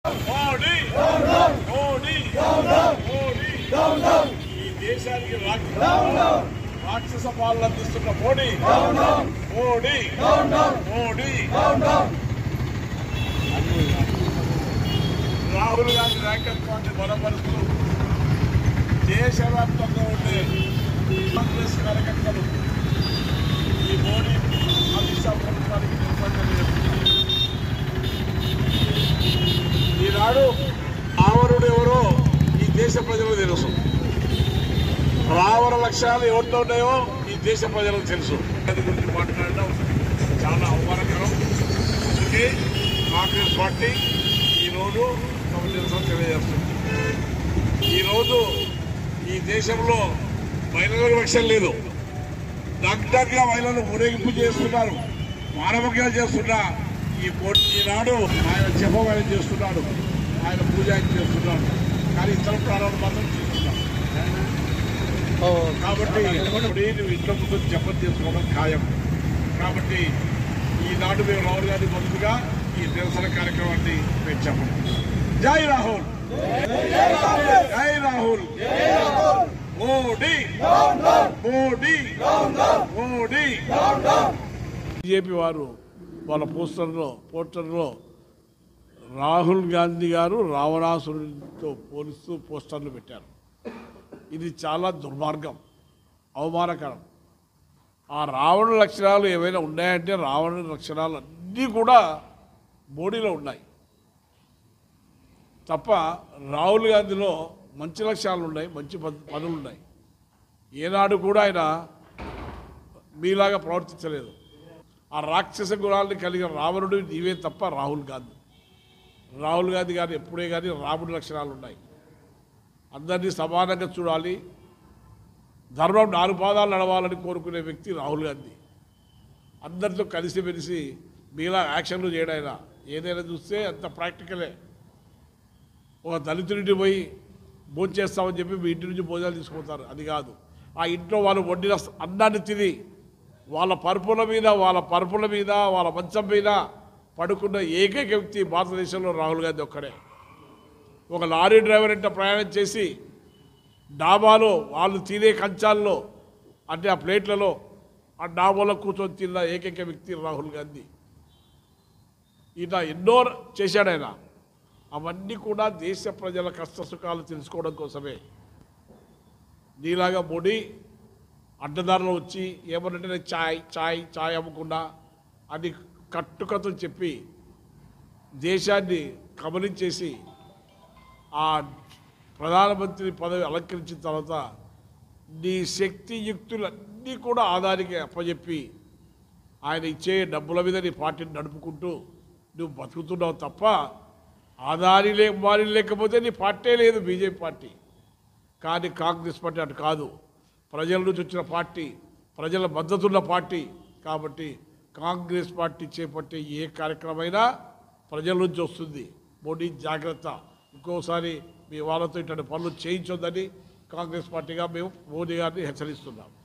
మోడీ మోడీ మోడీ ఈ దేశానికి రాక్ష- రాక్షస పాలన అందిస్తున్న మోడీ మోడీ మోడీ రాహుల్ గాంధీ నాయకత్వాన్ని బలపరుస్తూ దేశవ్యాప్తంగా ఉండే కాంగ్రెస్ కార్యకర్తలు ఈ మోడీ అమిత్ షా ప్రభుత్వానికి నిలబడ్డని ఈనాడు ఆవరుడు ఎవరో ఈ దేశ ప్రజలకు తెలుసు రావణ లక్ష్యాలు ఎవరితో ఉన్నాయో ఈ దేశ ప్రజలకు తెలుసు దాని గురించి మాట్లాడడం చాలా అవమానకరం అందుకే కాంగ్రెస్ పార్టీ ఈరోజు తమ నిరసన తెలియజేస్తుంది ఈరోజు ఈ దేశంలో మహిళలకు రక్షణ లేదు దగ్ధంగా మహిళలు ఊరేగింపు చేస్తున్నారు మానవజ్ఞాలు చేస్తున్న ఈ పో- ఈనాడు ఆయన జపం చేస్తున్నాడు ఆయన పూజ ఆయన చేస్తున్నాడు కానీ ఇతర ప్రాణాలు మాత్రం చేస్తున్నాడు కాబట్టి ఇప్పుడు నువ్వు ఇంట్లో ముందు జపం చేసుకోవడం ఖాయం కాబట్టి ఈనాడు మేము రాహుల్ గాంధీ మొదలుగా ఈ నిరసన కార్యక్రమాన్ని మేము చెప్పం జై రాహుల్ జై రాహుల్ మోడీ మోడీ మోడీ బీజేపీ వారు వాళ్ళ పోస్టర్లో పోస్టర్లో రాహుల్ గాంధీ గారు రావణాసురుడితో పోలిస్తూ పోస్టర్లు పెట్టారు ఇది చాలా దుర్మార్గం అవమానకరం ఆ రావణ లక్షణాలు ఏవైనా ఉన్నాయంటే రావణ లక్షణాలు అన్నీ కూడా మోడీలో ఉన్నాయి తప్ప రాహుల్ గాంధీలో మంచి లక్ష్యాలు ఉన్నాయి మంచి పద్- పనులు ఉన్నాయి ఏనాడు కూడా ఆయన మీలాగా ప్రవర్తించలేదు ఆ రాక్షస గుణాలని కలిగిన రావణుడు నీవే తప్ప రాహుల్ గాంధీ రాహుల్ గాంధీ గారు ఎప్పుడే కానీ రాముడి లక్షణాలు ఉన్నాయి అందరినీ సమానంగా చూడాలి ధర్మం నాలుగు పాదాలు నడవాలని కోరుకునే వ్యక్తి రాహుల్ గాంధీ అందరితో కలిసిమెలిసి మీలా యాక్షన్లు చేయడైనా ఏదైనా చూస్తే అంత ప్రాక్టికలే ఒక దళితుడిని పోయి భోజనం చేస్తామని చెప్పి మీ ఇంటి నుంచి భోజనాలు తీసుకుపోతారు అది కాదు ఆ ఇంట్లో వాళ్ళు వండిన అన్నాన్ని తిని వాళ్ళ పరుపుల మీద వాళ్ళ పరుపుల మీద వాళ్ళ మంచం మీద పడుకున్న ఏకైక వ్యక్తి భారతదేశంలో రాహుల్ గాంధీ ఒక్కడే ఒక లారీ డ్రైవర్ ఇంట ప్రయాణం చేసి డాబాలో వాళ్ళు తినే కంచాల్లో అంటే ఆ ప్లేట్లలో ఆ డాబాలో కూర్చొని తిన్న ఏకైక వ్యక్తి రాహుల్ గాంధీ ఈయన ఎన్నో చేశాడు ఆయన అవన్నీ కూడా దేశ ప్రజల కష్ట సుఖాలు తెలుసుకోవడం కోసమే నీలాగా మోడీ అడ్డదారులు వచ్చి ఏమనంటే చాయ్ చాయ్ చాయ్ అమ్మకుండా అని కట్టుకథలు చెప్పి దేశాన్ని కబలించేసి ఆ ప్రధానమంత్రి పదవి అలంకరించిన తర్వాత నీ శక్తి యుక్తులన్నీ కూడా ఆధారికి అప్పచెప్పి ఆయన ఇచ్చే డబ్బుల మీద నీ పార్టీని నడుపుకుంటూ నువ్వు బతుకుతున్నావు తప్ప ఆధారి లే మారి లేకపోతే నీ పార్టీ లేదు బీజేపీ పార్టీ కానీ కాంగ్రెస్ పార్టీ అటు కాదు ప్రజల నుంచి వచ్చిన పార్టీ ప్రజల మద్దతున్న పార్టీ కాబట్టి కాంగ్రెస్ పార్టీ చేపట్టే ఏ కార్యక్రమైనా ప్రజల నుంచి వస్తుంది మోడీ జాగ్రత్త ఇంకోసారి మీ వాళ్ళతో ఇటువంటి పనులు చేయించొద్దని కాంగ్రెస్ పార్టీగా మేము మోడీ గారిని హెచ్చరిస్తున్నాం